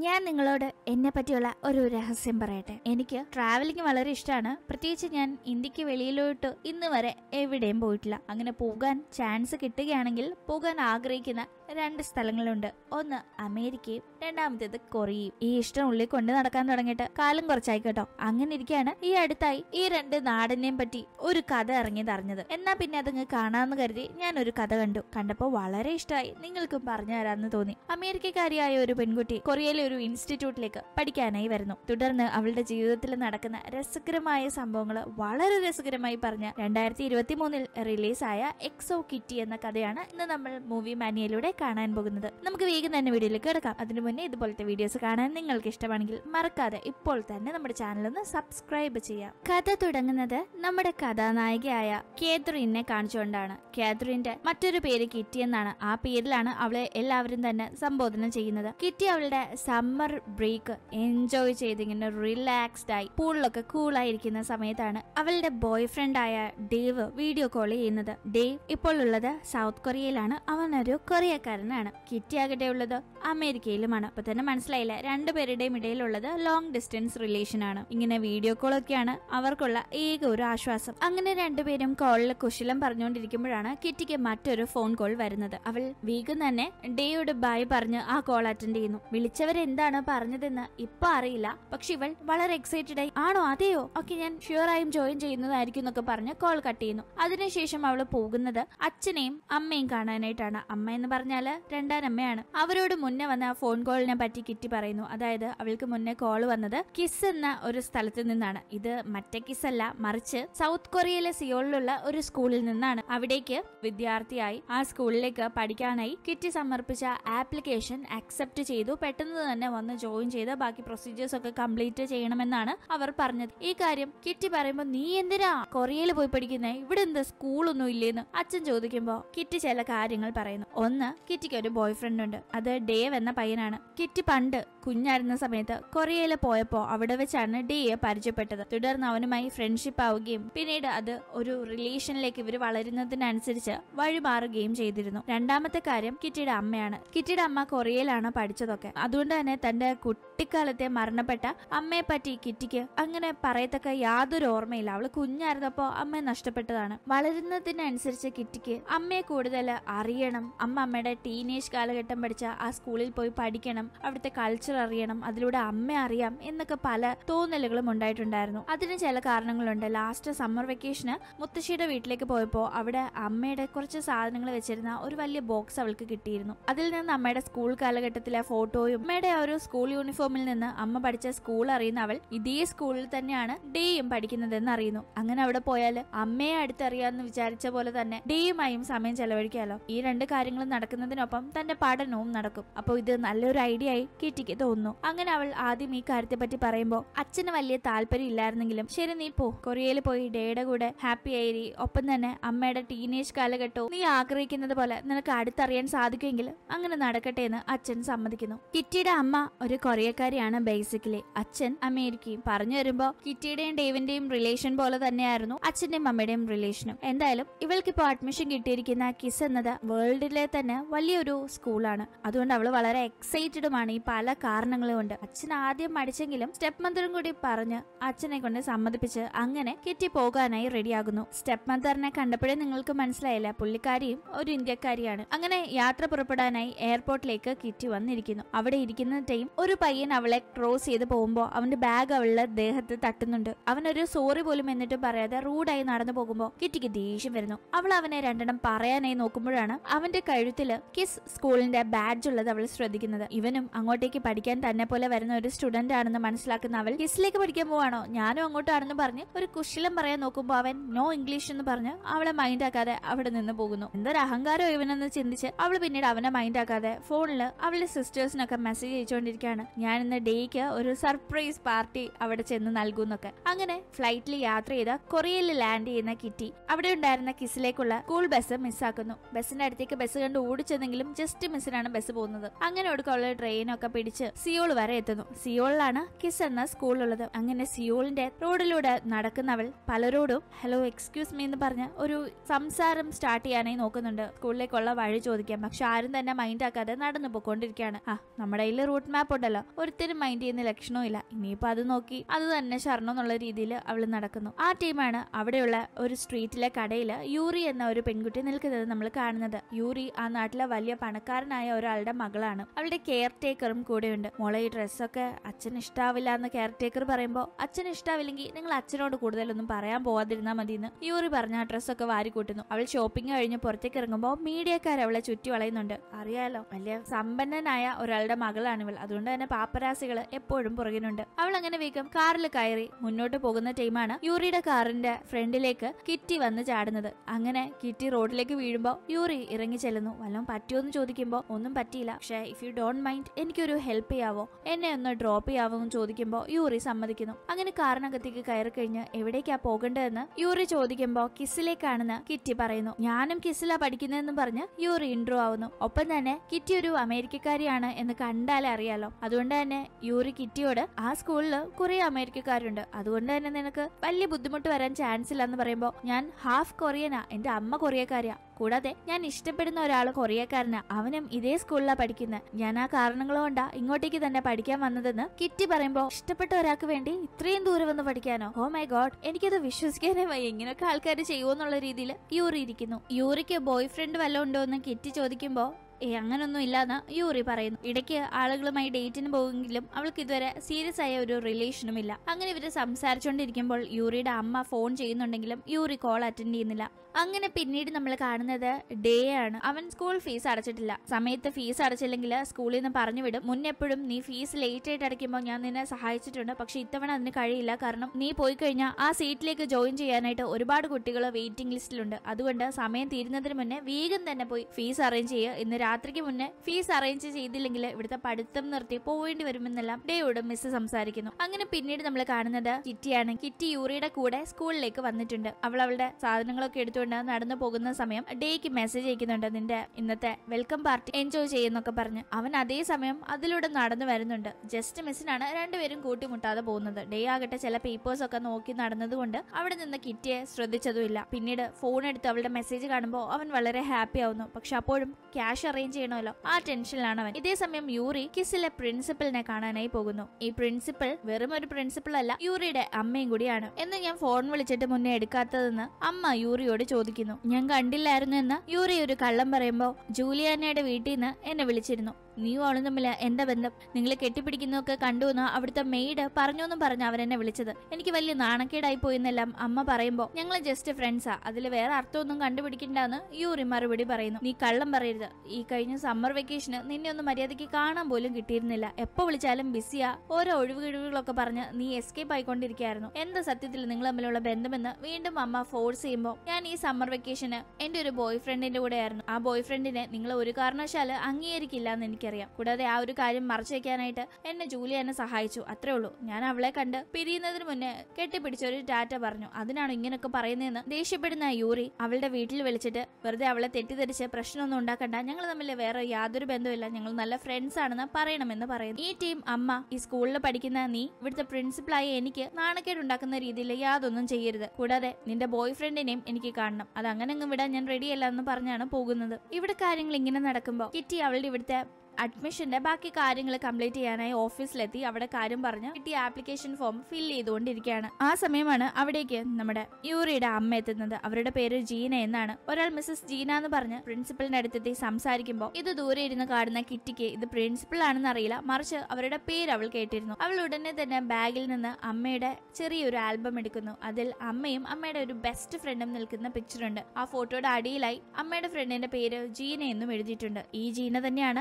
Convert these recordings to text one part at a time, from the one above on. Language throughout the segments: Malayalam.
ഞാൻ നിങ്ങളോട് എന്നെ പറ്റിയുള്ള ഒരു രഹസ്യം പറയട്ടെ എനിക്ക് ട്രാവലിംഗ് വളരെ ഇഷ്ടമാണ് പ്രത്യേകിച്ച് ഞാൻ ഇന്ത്യക്ക് വെളിയിലോട്ട് ഇന്ന് വരെ എവിടെയും പോയിട്ടില്ല അങ്ങനെ പോകാൻ ചാൻസ് കിട്ടുകയാണെങ്കിൽ പോകാൻ ആഗ്രഹിക്കുന്ന രണ്ട് സ്ഥലങ്ങളുണ്ട് ഒന്ന് അമേരിക്കയും രണ്ടാമത്തേത് കൊറിയയും ഈ ഇഷ്ടം ഉള്ളിൽ കൊണ്ട് നടക്കാൻ തുടങ്ങിയിട്ട് കാലം കുറച്ചായി കേട്ടോ അങ്ങനെ ഇരിക്കുകയാണ് ഈ അടുത്തായി ഈ രണ്ട് നാടിനെയും പറ്റി ഒരു കഥ ഇറങ്ങിയത് അറിഞ്ഞത് എന്നാ പിന്നെ അതങ്ങ് കാണാമെന്ന് കരുതി ഞാൻ ഒരു കഥ കണ്ടു കണ്ടപ്പോൾ വളരെ ഇഷ്ടമായി നിങ്ങൾക്കും പറഞ്ഞു തരാമെന്ന് തോന്നി അമേരിക്കക്കാരിയായ ഒരു പെൺകുട്ടി കൊറിയയിലെ ഒരു ഇൻസ്റ്റിറ്റ്യൂട്ടിലേക്ക് പഠിക്കാനായി വരുന്നു തുടർന്ന് അവളുടെ ജീവിതത്തിൽ നടക്കുന്ന രസകരമായ സംഭവങ്ങൾ വളരെ രസകരമായി പറഞ്ഞ രണ്ടായിരത്തി ഇരുപത്തി മൂന്നിൽ റിലീസായ എക്സോ കിറ്റി എന്ന കഥയാണ് ഇന്ന് നമ്മൾ മൂവി മാനിയയിലൂടെ കാണാൻ പോകുന്നത് നമുക്ക് വേഗം തന്നെ വീഡിയോയിലേക്ക് കിടക്കാം അതിനു മുന്നേ ഇതുപോലത്തെ വീഡിയോസ് കാണാൻ നിങ്ങൾക്ക് ഇഷ്ടമാണെങ്കിൽ മറക്കാതെ ഇപ്പോൾ തന്നെ നമ്മുടെ ചാനൽ ഒന്ന് സബ്സ്ക്രൈബ് ചെയ്യാം കഥ തുടങ്ങുന്നത് നമ്മുടെ കഥാനായികയായ കേത്രിനെ കാണിച്ചുകൊണ്ടാണ് കേത്രിന്റെ മറ്റൊരു പേര് കിറ്റി എന്നാണ് ആ പേരിലാണ് അവളെ എല്ലാവരും തന്നെ സംബോധന ചെയ്യുന്നത് കിറ്റി അവളുടെ സമ്മർ ബ്രേക്ക് എൻജോയ് ചെയ്ത് ഇങ്ങനെ റിലാക്സ്ഡ് ആയി പൂളിലൊക്കെ കൂളായിരിക്കുന്ന സമയത്താണ് അവളുടെ ബോയ് ഫ്രണ്ട് ആയ ഡേവ് വീഡിയോ കോൾ ചെയ്യുന്നത് ഡേവ് ഇപ്പോൾ ഉള്ളത് സൗത്ത് കൊറിയയിലാണ് അവനൊരു കൊറിയക്കാരനാണ് കിറ്റി ആകട്ടെ ഉള്ളത് അമേരിക്കയിലുമാണ് അപ്പൊ തന്നെ മനസ്സിലായില്ല രണ്ടുപേരുടെയും ഇടയിലുള്ളത് ലോങ് ഡിസ്റ്റൻസ് റിലേഷൻ ആണ് ഇങ്ങനെ വീഡിയോ കോൾ ഒക്കെയാണ് അവർക്കുള്ള ഏക ഒരു ആശ്വാസം അങ്ങനെ രണ്ടുപേരും കോളിൽ കുശലം പറഞ്ഞുകൊണ്ടിരിക്കുമ്പോഴാണ് കിറ്റിക്ക് മറ്റൊരു ഫോൺ കോൾ വരുന്നത് അവൾ വേഗം തന്നെ ഡേയോട് ബൈ പറഞ്ഞ് ആ കോൾ അറ്റൻഡ് ചെയ്യുന്നു വിളിച്ചവരെന്താണ് പറഞ്ഞതെന്ന് ഇപ്പൊ അറിയില്ല പക്ഷെ ഇവൾ വളരെ എക്സൈറ്റഡ് ആയി ആണോ അതെയോ ഓക്കെ ഞാൻ ഷുവർ ആയും ജോയിൻ ചെയ്യുന്നതായിരിക്കും എന്നൊക്കെ പറഞ്ഞ് കോൾ കട്ട് ചെയ്യുന്നു അതിനുശേഷം അവൾ പോകുന്നത് അച്ഛനെയും അമ്മയും കാണാനായിട്ടാണ് അമ്മ എന്ന് പറഞ്ഞാല് രണ്ടാനമ്മയാണ് അവരോട് മുന്നേ വന്ന ആ ഫോൺ കോളിനെ പറ്റി കിറ്റി പറയുന്നു അതായത് അവൾക്ക് മുന്നേ കോൾ വന്നത് കിസ് എന്ന ഒരു സ്ഥലത്ത് നിന്നാണ് ഇത് മറ്റേ കിസ് അല്ല മറിച്ച് സൗത്ത് കൊറിയയിലെ സിയോളിലുള്ള ഒരു സ്കൂളിൽ നിന്നാണ് അവിടേക്ക് വിദ്യാർത്ഥിയായി ആ സ്കൂളിലേക്ക് പഠിക്കാനായി കിറ്റി സമർപ്പിച്ച ആപ്ലിക്കേഷൻ അക്സെപ്റ്റ് ചെയ്തു പെട്ടെന്ന് തന്നെ വന്ന് ജോയിൻ ചെയ്ത് ബാക്കി പ്രൊസീജിയേഴ്സ് ഒക്കെ കംപ്ലീറ്റ് ചെയ്യണമെന്നാണ് അവർ പറഞ്ഞത് ഈ കാര്യം കിറ്റി പറയുമ്പോൾ നീ എന്തിനാ കൊറിയയിൽ പോയി പഠിക്കുന്നേ ഇവിടെ എന്താ സ്കൂളൊന്നും ഇല്ലേന്ന് അച്ഛൻ ചോദിക്കുമ്പോ കിറ്റി ചില കാര്യങ്ങൾ പറയുന്നു ഒന്ന് കിറ്റിക്ക് ഒരു ബോയ് ഫ്രണ്ട് ഉണ്ട് അത് ഡേവ് എന്ന പയ്യനാണ് കിറ്റി പണ്ട് കുഞ്ഞായിരുന്ന സമയത്ത് കൊറിയയിൽ പോയപ്പോ അവിടെ വെച്ചാണ് ഡേയെ പരിചയപ്പെട്ടത് തുടർന്ന് അവനുമായി ഫ്രണ്ട്ഷിപ്പ് ആവുകയും പിന്നീട് അത് ഒരു റിലേഷനിലേക്ക് ഇവർ വളരുന്നതിനനുസരിച്ച് വഴിമാറുകയും ചെയ്തിരുന്നു രണ്ടാമത്തെ കാര്യം കിറ്റിയുടെ അമ്മയാണ് കിറ്റിയുടെ അമ്മ കൊറിയയിലാണ് പഠിച്ചതൊക്കെ അതുകൊണ്ട് തന്നെ തന്റെ കുട്ടിക്കാലത്തെ മരണപ്പെട്ട അമ്മയെ പറ്റി കിറ്റിക്ക് അങ്ങനെ പറയത്തക്ക യാതൊരു ഓർമ്മയില്ല അവള് കുഞ്ഞായിരുന്നപ്പോ അമ്മയെ നഷ്ടപ്പെട്ടതാണ് വളരുന്നതിനനുസരിച്ച് കിറ്റിക്ക് അമ്മയെ കൂടുതൽ അറിയണം അമ്മ അമ്മയുടെ ടീനേജ് കാലഘട്ടം പഠിച്ച ആ സ്കൂളിൽ പോയി പഠിക്കണം അവിടുത്തെ കൾച്ചർ അറിയണം അതിലൂടെ അമ്മ അറിയാം എന്നൊക്കെ പല തോന്നലുകളും ഉണ്ടായിട്ടുണ്ടായിരുന്നു അതിന് ചില കാരണങ്ങളുണ്ട് ലാസ്റ്റ് സമ്മർ വെക്കേഷന് മുത്തശ്ശിയുടെ വീട്ടിലേക്ക് പോയപ്പോ അവിടെ അമ്മയുടെ കുറച്ച് സാധനങ്ങൾ വെച്ചിരുന്ന ഒരു വലിയ ബോക്സ് അവൾക്ക് കിട്ടിയിരുന്നു അതിൽ നിന്ന് അമ്മയുടെ സ്കൂൾ കാലഘട്ടത്തിലെ ഫോട്ടോയും അമ്മയുടെ ആ ഒരു സ്കൂൾ യൂണിഫോമിൽ നിന്ന് അമ്മ പഠിച്ച സ്കൂൾ അറിയുന്ന അവൾ ഇതേ സ്കൂളിൽ തന്നെയാണ് ഡേയും പഠിക്കുന്നതെന്ന് അറിയുന്നു അങ്ങനെ അവിടെ പോയാൽ അമ്മയെ അടുത്തറിയാന്ന് വിചാരിച്ച പോലെ തന്നെ ഡേയുമായും സമയം ചെലവഴിക്കാലോ ഈ രണ്ട് കാര്യങ്ങളും നടക്കുന്നതിനൊപ്പം തന്റെ പഠനവും നടക്കും അപ്പോൾ ഇത് നല്ലൊരു ഐഡിയ ആയി കിറ്റിക്ക് തോന്നുന്നു അങ്ങനെ അവൾ ആദ്യം ഈ കാര്യത്തെ പറ്റി പറയുമ്പോൾ അച്ഛന് വലിയ താല്പര്യം ഇല്ലായിരുന്നെങ്കിലും ശരി നീ പോ കൊറിയയിൽ പോയി ഡേയുടെ കൂടെ ഹാപ്പി ആയി ഒപ്പം തന്നെ അമ്മയുടെ ടീനേജ് കാലഘട്ടവും നീ ആഗ്രഹിക്കുന്നത് പോലെ നിനക്ക് അടുത്തറിയാൻ സാധിക്കുമെങ്കിൽ അങ്ങനെ നടക്കട്ടെ എന്ന് അച്ഛൻ സമ്മതിക്കുന്നു കിറ്റിയുടെ അമ്മ ഒരു കൊറിയക്കാരിയാണ് ബേസിക്കലി അച്ഛൻ അമേരിക്കയും പറഞ്ഞു വരുമ്പോ കിറ്റിയുടെയും ഡേവിന്റെയും റിലേഷൻ പോലെ തന്നെയായിരുന്നു അച്ഛന്റെയും അമ്മയുടെയും റിലേഷനും എന്തായാലും ഇവൾക്കിപ്പോ അഡ്മിഷൻ കിട്ടിയിരിക്കുന്ന കിസ് എന്നത് വേൾഡിലെ തന്നെ വലിയൊരു സ്കൂളാണ് അതുകൊണ്ട് അവൾ വളരെ എക്സൈറ്റഡുമാണ് ഈ പല കാരണങ്ങളും കൊണ്ട് അച്ഛൻ ആദ്യം മടിച്ചെങ്കിലും സ്റ്റെപ്പ് മദറും കൂടി പറഞ്ഞ് അച്ഛനെ കൊണ്ട് സമ്മതിപ്പിച്ച് അങ്ങനെ കിറ്റി പോകാനായി റെഡിയാകുന്നു സ്റ്റെപ്പ് മദറിനെ കണ്ടപ്പോഴേ നിങ്ങൾക്ക് മനസ്സിലായില്ല പുള്ളിക്കാരിയും ഒരു ഇന്ത്യക്കാരിയാണ് അങ്ങനെ യാത്ര പുറപ്പെടാനായി എയർപോർട്ടിലേക്ക് കിറ്റി വന്നിരിക്കുന്നു അവിടെ ഇരിക്കുന്ന ടൈം ഒരു പയ്യൻ അവളെ ക്രോസ് ചെയ്ത് പോകുമ്പോൾ അവന്റെ ബാഗ് അവളുടെ ദേഹത്ത് തട്ടുന്നുണ്ട് അവനൊരു സോറി പോലും എന്നിട്ട് പറയാതെ റൂഡായി നടന്നു പോകുമ്പോൾ കിറ്റിക്ക് ദേഷ്യം വരുന്നു അവൾ അവനെ രണ്ടെണ്ണം പറയാനായി നോക്കുമ്പോഴാണ് അവന്റെ കഴുത്തില് കിസ് സ്കൂളിന്റെ ബാഡ്ജ് ഉള്ളത് അവൾ ശ്രദ്ധിക്കുന്നത് ഇവനും അങ്ങോട്ടേക്ക് പഠിക്കാൻ തന്നെ പോലെ വരുന്ന ഒരു സ്റ്റുഡന്റ് ആണെന്ന് മനസ്സിലാക്കുന്ന അവൾ കിസിലേക്ക് പഠിക്കാൻ പോവാണോ ഞാനും അങ്ങോട്ടാണെന്ന് പറഞ്ഞ് ഒരു കുശലം പറയാൻ നോക്കുമ്പോൾ അവൻ നോ ഇംഗ്ലീഷ് എന്ന് പറഞ്ഞ് അവളെ മൈൻഡ് ആക്കാതെ അവിടെ നിന്ന് പോകുന്നു എന്തൊരു അഹങ്കാരം ഇവനെന്ന് ചിന്തിച്ച് അവൾ പിന്നീട് അവനെ മൈൻഡ് ആക്കാതെ ഫോണില് അവളുടെ സിസ്റ്റേഴ്സിനൊക്കെ മെസ്സേജ് അയച്ചുകൊണ്ടിരിക്കുകയാണ് ഞാൻ ഇന്ന് ഡേക്ക് ഒരു സർപ്രൈസ് പാർട്ടി അവിടെ ചെന്ന് നൽകുന്നൊക്കെ അങ്ങനെ ഫ്ലൈറ്റിൽ യാത്ര ചെയ്ത് കൊറിയയിൽ ലാൻഡ് ചെയ്യുന്ന കിറ്റി അവിടെ ഉണ്ടായിരുന്ന കിസിലേക്കുള്ള സ്കൂൾ ബസ് മിസ്സാക്കുന്നു ബസ്സിന്റെ അടുത്തേക്ക് ബസ് കണ്ട് ഓടി ഓടിച്ചതെങ്കിലും ജസ്റ്റ് മിസ്സിനാണ് ബസ് പോകുന്നത് അങ്ങനെ ഒടുക്കമുള്ള ട്രെയിനൊക്കെ പിടിച്ച് സിയോൾ വരെ എത്തുന്നു സിയോളിലാണ് കിസ് എന്ന സ്കൂളുള്ളത് അങ്ങനെ സിയോളിന്റെ റോഡിലൂടെ നടക്കുന്നവൾ പലരോടും ഹലോ എക്സ്ക്യൂസ് മീ എന്ന് പറഞ്ഞ് ഒരു സംസാരം സ്റ്റാർട്ട് ചെയ്യാനായി നോക്കുന്നുണ്ട് സ്കൂളിലേക്കുള്ള വഴി ചോദിക്കാം പക്ഷെ ആരും തന്നെ മൈൻഡ് ആക്കാതെ നടന്നു പോയിക്കൊണ്ടിരിക്കുകയാണ് ആ നമ്മുടെ കയ്യിൽ റൂട്ട് മാപ്പ് ഉണ്ടല്ലോ ഒരുത്തരും മൈൻഡ് ചെയ്യുന്ന ലക്ഷണവും ഇല്ല ഇനിയിപ്പോ അത് നോക്കി അത് തന്നെ ശരണം എന്നുള്ള രീതിയിൽ അവൾ നടക്കുന്നു ആ ടീമാണ് അവിടെയുള്ള ഒരു സ്ട്രീറ്റിലെ കടയിൽ യൂറി എന്ന ഒരു പെൺകുട്ടി നിൽക്കുന്നത് നമ്മൾ കാണുന്നത് യൂറി ആ നാട്ടിലെ വലിയ പണക്കാരനായ ഒരാളുടെ മകളാണ് അവളുടെ കെയർ ടേക്കറും കൂടെയുണ്ട് മോളെ ഈ ഡ്രസ്സൊക്കെ അച്ഛന് ഇഷ്ടാവില്ല എന്ന് കെയർ ടേക്കർ പറയുമ്പോൾ അച്ഛന് ഇഷ്ടാവില്ലെങ്കിൽ നിങ്ങൾ അച്ഛനോട് കൂടുതലൊന്നും പറയാൻ പോവാതിരുന്നാൽ മതിയെന്ന് യൂറി പറഞ്ഞ ആ ഡ്രസ്സൊക്കെ വാരി കൂട്ടുന്നു അവൾ ഷോപ്പിംഗ് കഴിഞ്ഞ് പുറത്തേക്ക് ഇറങ്ങുമ്പോൾ മീഡിയക്കാർ അവളെ ചുറ്റി വളയുന്നുണ്ട് അറിയാലോ വലിയ സമ്പന്നനായ ഒരാളുടെ മകളാണ് ഇവൾ അതുകൊണ്ട് തന്നെ പാപ്പരാസികൾ എപ്പോഴും പുറകിനുണ്ട് അവൾ അങ്ങനെ വേഗം കാറിൽ കയറി മുന്നോട്ട് പോകുന്ന ടൈമാണ് യൂറിയുടെ കാറിന്റെ ഫ്രണ്ടിലേക്ക് കിറ്റി വന്ന് ചാടുന്നത് അങ്ങനെ കിറ്റി റോഡിലേക്ക് വീഴുമ്പോൾ യൂറി ഇറങ്ങി ചെല്ലുന്നു വല്ലതും പറ്റുമോ ചോദിക്കുമ്പോൾ ഒന്നും പറ്റിയില്ല പക്ഷേ ഇഫ് യു ഡോണ്ട് മൈൻഡ് എനിക്കൊരു ഹെൽപ്പ് ചെയ്യാവോ എന്നെ ഒന്ന് ഡ്രോപ്പ് ചെയ്യാവോ എന്ന് ചോദിക്കുമ്പോൾ യൂറി സമ്മതിക്കുന്നു അങ്ങനെ കാറിനകത്തേക്ക് കയറി കഴിഞ്ഞ് എവിടേക്കാ പോകേണ്ടതെന്ന് യൂറി ചോദിക്കുമ്പോൾ കിസ്സിലേക്കാണെന്ന് കിറ്റി പറയുന്നു ഞാനും കിസ്സിലാ പഠിക്കുന്നതെന്ന് പറഞ്ഞ് യൂറി ഇൻട്രോ ആവുന്നു ഒപ്പം തന്നെ കിറ്റി ഒരു അമേരിക്കക്കാരിയാണ് എന്ന് കണ്ടാലേ അറിയാലോ അതുകൊണ്ട് തന്നെ യൂറി കിറ്റിയോട് ആ സ്കൂളിൽ കുറെ അമേരിക്കക്കാരുണ്ട് അതുകൊണ്ട് തന്നെ നിനക്ക് വലിയ ബുദ്ധിമുട്ട് വരാൻ ചാൻസ് ഇല്ലെന്ന് പറയുമ്പോൾ ഞാൻ ഹാഫ് കൊറിയനാ എന്റെ അമ്മ കൊറിയക്കാരിയാ കൂടാതെ ഞാൻ ഇഷ്ടപ്പെടുന്ന ഒരാൾ കൊറിയക്കാരനാ അവനും ഇതേ സ്കൂളിലാ പഠിക്കുന്നത് ഞാൻ ആ കാരണങ്ങൾ കൊണ്ടാ ഇങ്ങോട്ടേക്ക് തന്നെ പഠിക്കാൻ വന്നതെന്ന് കിറ്റി പറയുമ്പോ ഇഷ്ടപ്പെട്ട ഒരാൾക്ക് വേണ്ടി ഇത്രയും ദൂരെ വന്ന് പഠിക്കാനോ ഓ മൈ ഗോഡ് എനിക്കത് വിശ്വസിക്കാനേ വയ്യ ഇങ്ങനെയൊക്കെ ആൾക്കാർ ചെയ്യുമെന്നുള്ള രീതിയിൽ യൂറി ഇരിക്കുന്നു യൂറിക്ക് ബോയ് ഫ്രണ്ട് വല്ലതും ഉണ്ടോ എന്ന് കിറ്റി ചോദിക്കുമ്പോ ഏ അങ്ങനൊന്നും ഇല്ലാന്ന് യൂറി പറയുന്നു ഇടയ്ക്ക് ആളുകളുമായി ഡേറ്റിന് പോകുമെങ്കിലും അവൾക്ക് ഇതുവരെ സീരിയസ് ആയ ഒരു റിലേഷനും ഇല്ല അങ്ങനെ ഇവര് സംസാരിച്ചുകൊണ്ടിരിക്കുമ്പോൾ യൂറിയുടെ അമ്മ ഫോൺ ചെയ്യുന്നുണ്ടെങ്കിലും യൂറി കോൾ അറ്റൻഡ് ചെയ്യുന്നില്ല അങ്ങനെ പിന്നീട് നമ്മൾ കാണുന്നത് ഡേ ആണ് അവൻ സ്കൂൾ ഫീസ് അടച്ചിട്ടില്ല സമയത്ത് ഫീസ് അടച്ചില്ലെങ്കിൽ സ്കൂളിൽ നിന്ന് പറഞ്ഞു വിടും മുന്നെപ്പോഴും നീ ഫീസ് ലേറ്റ് ആയിട്ട് അടയ്ക്കുമ്പോൾ ഞാൻ നിന്നെ സഹായിച്ചിട്ടുണ്ട് പക്ഷെ ഇത്തവണ അതിന് കഴിയില്ല കാരണം നീ പോയി കഴിഞ്ഞാൽ ആ സീറ്റിലേക്ക് ജോയിൻ ചെയ്യാനായിട്ട് ഒരുപാട് കുട്ടികൾ വെയിറ്റിംഗ് ലിസ്റ്റിലുണ്ട് അതുകൊണ്ട് സമയം തീരുന്നതിന് മുന്നേ വേഗം തന്നെ പോയി ഫീസ് അറേഞ്ച് ചെയ്യുക ഇന്ന് രാത്രിക്ക് മുന്നേ ഫീസ് അറേഞ്ച് ചെയ്തില്ലെങ്കിൽ ഇവിടുത്തെ പഠിത്തം നിർത്തി പോവേണ്ടി വരുമെന്നെല്ലാം ഡേയോട് മിസ് സംസാരിക്കുന്നു അങ്ങനെ പിന്നീട് നമ്മൾ കാണുന്നത് കിറ്റിയാണ് കിറ്റി യൂറിയുടെ കൂടെ സ്കൂളിലേക്ക് വന്നിട്ടുണ്ട് അവൾ അവളുടെ സാധനങ്ങളൊക്കെ എടുത്തുകൊണ്ട് നടന്നു പോകുന്ന സമയം ഡേക്ക് മെസ്സേജ് അയക്കുന്നുണ്ട് നിന്റെ ഇന്നത്തെ വെൽക്കം പാർട്ടി എൻജോയ് ചെയ്യുന്നൊക്കെ പറഞ്ഞ് അവൻ അതേ സമയം അതിലൂടെ നടന്നു വരുന്നുണ്ട് ജസ്റ്റ് മിസ്സിനാണ് രണ്ടുപേരും കൂട്ടിമുട്ടാതെ പോകുന്നത് ഡേ ആകട്ടെ ചില പേപ്പേഴ്സ് ഒക്കെ നോക്കി നടന്നതുകൊണ്ട് അവിടെ നിന്ന് കിറ്റിയെ ശ്രദ്ധിച്ചതുമില്ല പിന്നീട് ഫോൺ എടുത്ത് അവളുടെ മെസ്സേജ് കാണുമ്പോൾ അവൻ വളരെ ഹാപ്പി ആവുന്നു പക്ഷെ അപ്പോഴും ക്യാഷ് അറേഞ്ച് ചെയ്യണമല്ലോ ആ ടെൻഷനിലാണ് അവൻ ഇതേ സമയം യൂറി കിസിലെ പ്രിൻസിപ്പലിനെ കാണാനായി പോകുന്നു ഈ പ്രിൻസിപ്പൽ വെറും ഒരു പ്രിൻസിപ്പൽ അല്ല യൂറിയുടെ അമ്മയും കൂടിയാണ് എന്ന് ഞാൻ ഫോൺ വിളിച്ചിട്ട് മുന്നേ എടുക്കാത്തതെന്ന് അമ്മ യൂറിയോട് ചോദിക്കുന്നു ഞാൻ കണ്ടില്ലായിരുന്നു എന്ന് യൂറി ഒരു കള്ളം പറയുമ്പോൾ ജൂലിയാനയുടെ വീട്ടിൽ നിന്ന് എന്നെ വിളിച്ചിരുന്നു നീയും അവളും തമ്മിൽ എന്താ ബന്ധം നിങ്ങൾ കെട്ടിപ്പിടിക്കുന്നതൊക്കെ കണ്ടു എന്ന് അവിടുത്തെ മെയ്ഡ് പറഞ്ഞോന്നും പറഞ്ഞ് അവരെന്നെ വിളിച്ചത് എനിക്ക് വലിയ നാണക്കേടായി പോയെന്നെല്ലാം അമ്മ പറയുമ്പോൾ ഞങ്ങൾ ജസ്റ്റ് ഫ്രണ്ട്സാ അതിൽ വേറെ അർത്ഥമൊന്നും കണ്ടുപിടിക്കണ്ടെന്ന് യൂറി മറുപടി പറയുന്നു നീ കള്ളം പറയരുത് ഈ കഴിഞ്ഞ സമ്മർ വെക്കേഷന് നിന്നെ ഒന്ന് മര്യാദയ്ക്ക് കാണാൻ പോലും കിട്ടിയിരുന്നില്ല എപ്പോ വിളിച്ചാലും ബിസിയാ ഓരോ ഒഴിവുകിഴിവുകളൊക്കെ പറഞ്ഞ് നീ എസ്കേപ്പ് ആയിക്കൊണ്ടിരിക്കുകയായിരുന്നു എന്താ സത്യത്തിൽ നിങ്ങൾ തമ്മിലുള്ള ബന്ധമെന്ന് വീണ്ടും അമ്മ ഫോഴ്സ് ചെയ്യുമ്പോൾ ഞാൻ ഈ സമ്മർ വെക്കേഷന് എന്റെ ഒരു ബോയ് ഫ്രണ്ടിന്റെ കൂടെ ആയിരുന്നു ആ ബോയ് ഫ്രണ്ടിനെ നിങ്ങൾ ഒരു കാരണവശാല് അംഗീകരിക്കില്ല എന്ന് എനിക്കറിയാം കൂടാതെ ആ ഒരു കാര്യം മറച്ചു വെക്കാനായിട്ട് എന്നെ ജൂലി എന്നെ സഹായിച്ചു അത്രേ ഉള്ളൂ ഞാൻ അവളെ കണ്ട് പിരിയുന്നതിന് മുന്നേ കെട്ടിപ്പിടിച്ച ഒരു ടാറ്റ പറഞ്ഞു അതിനാണ് ഇങ്ങനെയൊക്കെ പറയുന്നതെന്ന് ദേഷ്യപ്പെടുന്ന യൂറി അവളുടെ വീട്ടിൽ വിളിച്ചിട്ട് വെറുതെ അവളെ തെറ്റിദ്ധരിച്ച് പ്രശ്നമൊന്നും ഉണ്ടാക്കണ്ട ഞങ്ങൾ തമ്മിൽ വേറെ യാതൊരു ബന്ധവുമില്ല ഞങ്ങൾ നല്ല ഫ്രണ്ട്സ് ആണെന്ന് പറയണമെന്ന് പറയുന്നു ഈ ടീം അമ്മ ഈ സ്കൂളിൽ പഠിക്കുന്ന നീ ഇവിടുത്തെ പ്രിൻസിപ്പളായ എനിക്ക് നാണക്കേടുണ്ടാക്കുന്ന രീതിയിൽ യാതൊന്നും ചെയ്യരുത് കൂടാതെ നിന്റെ ബോയ് ഫ്രണ്ടിനെയും എനിക്ക് കാണണം അത് അങ്ങനെ അങ്ങ് വിടാൻ ഞാൻ റെഡിയല്ല എന്ന് പറഞ്ഞാണ് പോകുന്നത് ഇവിടെ കാര്യങ്ങൾ ഇങ്ങനെ നടക്കുമ്പോൾ കിറ്റി അവളുടെ ഇവിടുത്തെ അഡ്മിഷന്റെ ബാക്കി കാര്യങ്ങൾ കംപ്ലീറ്റ് ചെയ്യാനായി ഓഫീസിലെത്തി അവിടെ കാര്യം പറഞ്ഞ് കിട്ടിയ ആപ്ലിക്കേഷൻ ഫോം ഫിൽ ചെയ്തുകൊണ്ടിരിക്കുകയാണ് ആ സമയമാണ് അവിടേക്ക് നമ്മുടെ യൂറിയുടെ അമ്മ എത്തുന്നത് അവരുടെ പേര് ജീന എന്നാണ് ഒരാൾ മിസ്സസ് ജീന എന്ന് പറഞ്ഞ് പ്രിൻസിപ്പലിന്റെ അടുത്തെത്തി സംസാരിക്കുമ്പോൾ ഇത് ദൂരെ ഇരുന്ന് കാണുന്ന കിറ്റിക്ക് ഇത് പ്രിൻസിപ്പൽ ആണെന്ന് അറിയില്ല മറിച്ച് അവരുടെ പേര് അവൾ കേട്ടിരുന്നു അവൾ ഉടനെ തന്നെ ബാഗിൽ നിന്ന് അമ്മയുടെ ചെറിയൊരു ആൽബം എടുക്കുന്നു അതിൽ അമ്മയും അമ്മയുടെ ഒരു ബെസ്റ്റ് ഫ്രണ്ടും നിൽക്കുന്ന പിക്ചർ ഉണ്ട് ആ ഫോട്ടോയുടെ അടിയിലായി അമ്മയുടെ ഫ്രണ്ടിന്റെ പേര് ജീന എന്നും എഴുതിയിട്ടുണ്ട് ഈ ജീന തന്നെയാണ് ഈ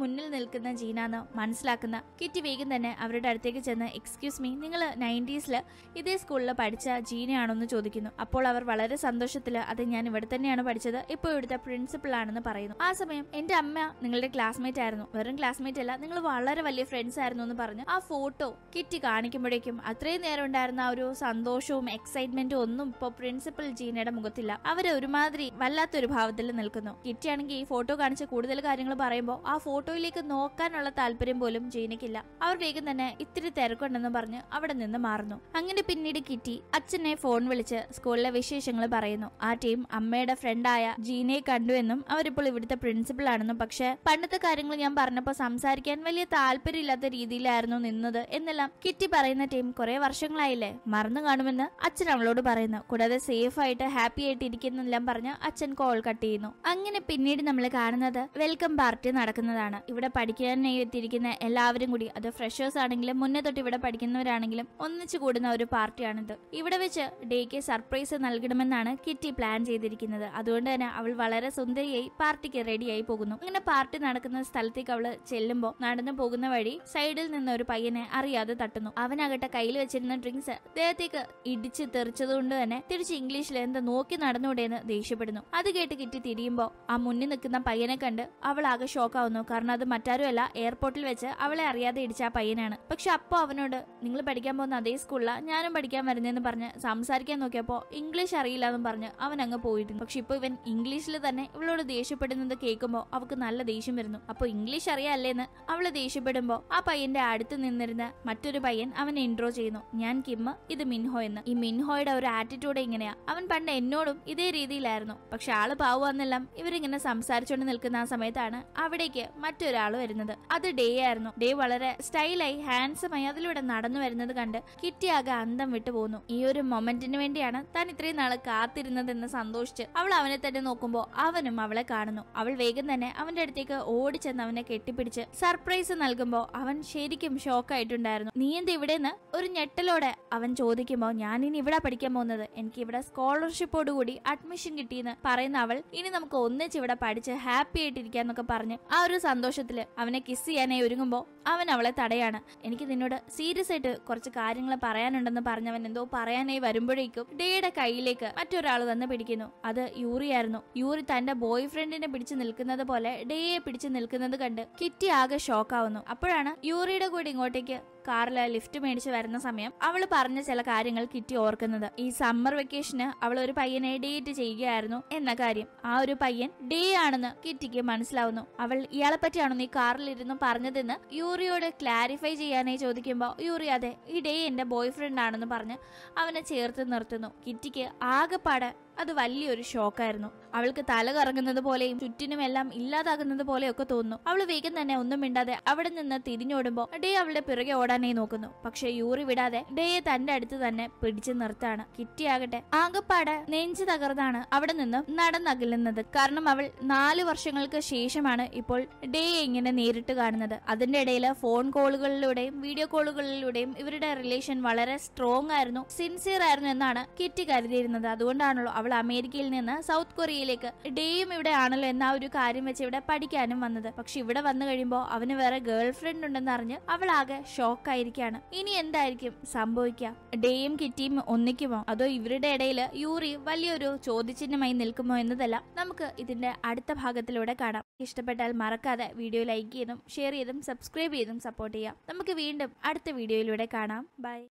മുന്നിൽ നിൽക്കുന്ന ജീനാന്ന് മനസ്സിലാക്കുന്ന കിറ്റി വേഗം തന്നെ അവരുടെ അടുത്തേക്ക് ചെന്ന് എക്സ്ക്യൂസ് മീ നിങ്ങൾ നയൻറ്റീസിൽ ഇതേ സ്കൂളിൽ പഠിച്ച ജീനയാണോ എന്ന് ചോദിക്കുന്നു അപ്പോൾ അവർ വളരെ സന്തോഷത്തിൽ അത് ഞാൻ ഇവിടെ തന്നെയാണ് പഠിച്ചത് ഇപ്പോൾ ഇവിടുത്തെ പ്രിൻസിപ്പൾ ആണെന്ന് പറയുന്നു ആ സമയം എന്റെ അമ്മ നിങ്ങളുടെ ക്ലാസ്മേറ്റ് ആയിരുന്നു വെറും ക്ലാസ്മേറ്റ് അല്ല നിങ്ങൾ വളരെ വലിയ ഫ്രണ്ട്സ് ആയിരുന്നു എന്ന് പറഞ്ഞ് ആ ഫോട്ടോ കിറ്റി കാണിക്കുമ്പോഴേക്കും അത്രയും നേരം ഉണ്ടായിരുന്ന ആ ഒരു സന്തോഷവും എക്സൈറ്റ്മെന്റും ഒന്നും ഇപ്പോൾ പ്രിൻസിപ്പൽ ജീനയുടെ മുഖത്തില്ല അവര് ഒരുമാതിരി വല്ലാത്തൊരു ഭാവത്തിൽ നിൽക്കുന്നു കിറ്റി ആണെങ്കിൽ ഈ ഫോട്ടോ കാണിച്ച് കൂടുതൽ കാര്യങ്ങൾ പറയുമ്പോൾ ആ ഫോട്ടോയിലേക്ക് നോക്കാനുള്ള താല്പര്യം പോലും ജീനയ്ക്കില്ല അവർ വേഗം തന്നെ ഇത്തിരി തിരക്കുണ്ടെന്ന് പറഞ്ഞ് അവിടെ നിന്ന് മാറുന്നു അങ്ങനെ പിന്നീട് കിറ്റി അച്ഛനെ ഫോൺ വിളിച്ച് സ്കൂളിലെ വിശേഷങ്ങൾ പറയുന്നു ആ ടീം അമ്മയുടെ ഫ്രണ്ടായ ജീനയെ കണ്ടുവെന്നും അവരിപ്പോൾ ഇവിടുത്തെ പ്രിൻസിപ്പൾ ആണെന്നും പക്ഷെ പണ്ടത്തെ കാര്യങ്ങൾ ഞാൻ പറഞ്ഞപ്പോൾ സംസാരിക്കാൻ വലിയ താല്പര്യമില്ലാത്ത രീതിയിലായിരുന്നു നിന്നത് എന്നെല്ലാം കിറ്റി പറയുന്ന ടീം കുറെ വർഷങ്ങളായില്ലേ മറന്നു കാണുമെന്ന് അച്ഛൻ അവളോട് പറയുന്നു കൂടാതെ സേഫ് ആയിട്ട് ഹാപ്പി ആയിട്ട് ഇരിക്കുന്നെല്ലാം പറഞ്ഞ് അച്ഛൻ കോൾ കട്ട് ചെയ്യുന്നു അങ്ങനെ പിന്നീട് നമ്മൾ കാണുന്നത് വെൽക്കം പാർട്ടി നടക്കുന്നതാണ് ഇവിടെ പഠിക്കാനായി എത്തിയിരിക്കുന്ന എല്ലാവരും കൂടി അത് ഫ്രഷേഴ്സ് ആണെങ്കിലും മുന്നേ തൊട്ട് ഇവിടെ പഠിക്കുന്നവരാണെങ്കിലും ഒന്നിച്ചു കൂടുന്ന ഒരു പാർട്ടിയാണിത് ഇവിടെ വെച്ച് ഡേക്ക് സർപ്രൈസ് നൽകണമെന്നാണ് കിറ്റി പ്ലാൻ ചെയ്തിരിക്കുന്നത് അതുകൊണ്ട് തന്നെ അവൾ വളരെ സുന്ദരിയായി പാർട്ടിക്ക് റെഡിയായി പോകുന്നു അങ്ങനെ പാർട്ടി നടക്കുന്ന സ്ഥലത്തേക്ക് അവള് ചെല്ലുമ്പോൾ നടന്നു പോകുന്ന വഴി സൈഡിൽ നിന്ന് ഒരു പയ്യനെ അറിയാതെ തട്ടുന്നു അവനാകട്ടെ കയ്യിൽ വെച്ചിരുന്ന ഡ്രിങ്ക്സ് ദേഹത്തേക്ക് ഇടിച്ച് തെറിച്ചതുകൊണ്ട് തന്നെ തിരിച്ച് ഇംഗ്ലീഷിൽ എന്താ നോക്കി നടന്നുകൂടെയെന്ന് ദേഷ്യപ്പെടുന്നു അത് കേട്ട് കിറ്റി തിരിയുമ്പോ ആ മുന്നിൽ നിൽക്കുന്ന പയ്യനെ കണ്ട് അവൾ ആകെ ഷോക്കാവുന്നു കാരണം അത് മറ്റാരുമല്ല എയർപോർട്ടിൽ വെച്ച് അവളെ അറിയാതെ ഇടിച്ച ആ പയ്യനാണ് പക്ഷെ അപ്പോ അവനോട് നിങ്ങൾ പഠിക്കാൻ പോകുന്ന അതേ സ്കൂളിലാണ് ഞാനും പഠിക്കാൻ വരുന്നതെന്ന് പറഞ്ഞ് സംസാരിക്കാൻ നോക്കിയപ്പോ ഇംഗ്ലീഷ് അറിയില്ല എന്നും പറഞ്ഞ് അവൻ അങ്ങ് പോയിരുന്നു പക്ഷെ ഇപ്പൊ ഇവൻ ഇംഗ്ലീഷിൽ തന്നെ ഇവളോട് ദേഷ്യപ്പെടുന്നത് കേൾക്കുമ്പോൾ അവൾക്ക് നല്ല ദേഷ്യം വരുന്നു അപ്പൊ ഇംഗ്ലീഷ് അറിയാല്ലേന്ന് അവള് ദേഷ്യപ്പെടുമ്പോ ആ പയ്യന്റെ അടുത്ത് നിന്നിരുന്ന മറ്റൊരു പയ്യൻ അവനെ ഇൻട്രോ ചെയ്യുന്നു ഞാൻ കിമ്മ് ഇത് മിൻഹോ എന്ന് ഈ മിൻഹോയുടെ ഒരു ആറ്റിറ്റ്യൂഡ് ഇങ്ങനെയാ അവൻ പണ്ട് എന്നോടും ഇതേ രീതിയിലായിരുന്നു പക്ഷെ ആള് പാവുകയെന്നെല്ലാം ഇവരിങ്ങനെ സംസാരിച്ചുകൊണ്ട് നിൽക്കുന്ന ആ സമയത്താണ് അവിടേക്ക് മറ്റൊരാൾ വരുന്നത് അത് ഡേ ആയിരുന്നു ഡേ വളരെ സ്റ്റൈലായി ഹാൻഡ്സമായി അതിലൂടെ നടന്നു വരുന്നത് കണ്ട് കിറ്റി ആകെ അന്തം വിട്ടു പോകുന്നു ഈ ഒരു മൊമെന്റിന് വേണ്ടിയാണ് താൻ ഇത്രയും നാള് കാത്തിരുന്നതെന്ന് സന്തോഷിച്ച് അവൾ അവനെ തന്നെ നോക്കുമ്പോൾ അവനും അവളെ കാണുന്നു അവൾ വേഗം തന്നെ അവന്റെ അടുത്തേക്ക് ഓടിച്ചെന്ന് അവനെ കെട്ടിപ്പിടിച്ച് സർപ്രൈസ് നൽകുമ്പോൾ അവൻ ശരിക്കും ഷോക്കായിട്ടുണ്ടായിരുന്നു നീ എന്ത് ഇവിടെന്ന് ഒരു ഞെട്ടലോടെ അവൻ ചോദിക്കുമ്പോൾ ഞാൻ ഇനി ഇവിടെ പഠിക്കാൻ പോകുന്നത് എനിക്ക് ഇവിടെ സ്കോളർഷിപ്പോട് കൂടി അഡ്മിഷൻ കിട്ടിയെന്ന് പറയുന്ന അവൾ ഇനി നമുക്ക് ഒന്നിച്ച് ഇവിടെ പഠിച്ച് ഹാപ്പി ആയിട്ടിരിക്കാന്നൊക്കെ പറഞ്ഞ് ആ ഒരു സന്തോഷത്തില് അവനെ കിസ് ചെയ്യാനായി ഒരുങ്ങുമ്പോൾ അവൻ അവളെ തടയാണ് എനിക്ക് നിന്നോട് സീരിയസ് ആയിട്ട് കുറച്ച് കാര്യങ്ങൾ പറയാനുണ്ടെന്ന് പറഞ്ഞവൻ എന്തോ പറയാനായി വരുമ്പോഴേക്കും ഡേയുടെ കയ്യിലേക്ക് മറ്റൊരാൾ വന്ന് പിടിക്കുന്നു അത് യൂറിയായിരുന്നു യൂറി തന്റെ ബോയ് ഫ്രണ്ടിനെ പിടിച്ചു നിൽക്കുന്നത് പോലെ ഡേയെ പിടിച്ചു നിൽക്കുന്നത് കണ്ട് കിറ്റി ആകെ ഷോക്കാവുന്നു അപ്പോഴാണ് യൂറിയുടെ കൂടി ഇങ്ങോട്ടേക്ക് കാറിൽ ലിഫ്റ്റ് മേടിച്ച് വരുന്ന സമയം അവൾ പറഞ്ഞ ചില കാര്യങ്ങൾ കിറ്റി ഓർക്കുന്നത് ഈ സമ്മർ വെക്കേഷന് അവൾ ഒരു പയ്യനെ ഡേറ്റ് ചെയ്യുകയായിരുന്നു എന്ന കാര്യം ആ ഒരു പയ്യൻ ഡേ ആണെന്ന് കിറ്റിക്ക് മനസ്സിലാവുന്നു അവൾ ഇയാളെ പറ്റിയാണോ നീ കാറിലിരുന്ന് പറഞ്ഞതെന്ന് യൂറിയോട് ക്ലാരിഫൈ ചെയ്യാനായി ചോദിക്കുമ്പോൾ യൂറി അതെ ഈ ഡേ എന്റെ ബോയ് ഫ്രണ്ട് ആണെന്ന് പറഞ്ഞ് അവനെ ചേർത്ത് നിർത്തുന്നു കിറ്റിക്ക് ആകെപ്പാടെ അത് വലിയൊരു ഷോക്കായിരുന്നു അവൾക്ക് തല കറങ്ങുന്നത് പോലെയും ചുറ്റിനുമെല്ലാം ഇല്ലാതാകുന്നത് പോലെയൊക്കെ തോന്നുന്നു അവൾ വേഗം തന്നെ ഒന്നും മിണ്ടാതെ അവിടെ നിന്ന് തിരിഞ്ഞോടുമ്പോ ഡേ അവളുടെ പിറകെ ഓടാനായി നോക്കുന്നു പക്ഷെ യൂറി വിടാതെ ഡേയെ തന്റെ അടുത്ത് തന്നെ പിടിച്ചു നിർത്താണ് കിറ്റിയാകട്ടെ ആകപ്പാടെ നെഞ്ചു തകർന്നാണ് അവിടെ നിന്ന് നടന്നകലുന്നത് കാരണം അവൾ നാല് വർഷങ്ങൾക്ക് ശേഷമാണ് ഇപ്പോൾ ഡേയെ ഇങ്ങനെ നേരിട്ട് കാണുന്നത് അതിന്റെ ഇടയിൽ ഫോൺ കോളുകളിലൂടെയും വീഡിയോ കോളുകളിലൂടെയും ഇവരുടെ റിലേഷൻ വളരെ സ്ട്രോങ് ആയിരുന്നു സിൻസിയർ ആയിരുന്നു എന്നാണ് കിറ്റി കരുതിയിരുന്നത് അതുകൊണ്ടാണല്ലോ അവൾ അമേരിക്കയിൽ നിന്ന് സൗത്ത് കൊറിയയിലേക്ക് ഡേയും ഇവിടെ ആണല്ലോ എന്ന ആ ഒരു കാര്യം വെച്ച് ഇവിടെ പഠിക്കാനും വന്നത് പക്ഷെ ഇവിടെ വന്നു കഴിയുമ്പോൾ അവന് വേറെ ഗേൾ ഫ്രണ്ട് ഉണ്ടെന്ന് അറിഞ്ഞ് അവൾ ആകെ ഷോക്കായിരിക്കാണ് ഇനി എന്തായിരിക്കും സംഭവിക്കുക ഡേയും കിറ്റിയും ഒന്നിക്കുമോ അതോ ഇവരുടെ ഇടയിൽ യൂറി വലിയൊരു ചോദ്യചിഹ്നമായി നിൽക്കുമോ എന്നതെല്ലാം നമുക്ക് ഇതിന്റെ അടുത്ത ഭാഗത്തിലൂടെ കാണാം ഇഷ്ടപ്പെട്ടാൽ മറക്കാതെ വീഡിയോ ലൈക്ക് ചെയ്തും ഷെയർ ചെയ്തും സബ്സ്ക്രൈബ് ചെയ്തും സപ്പോർട്ട് ചെയ്യാം നമുക്ക് വീണ്ടും അടുത്ത വീഡിയോയിലൂടെ കാണാം ബൈ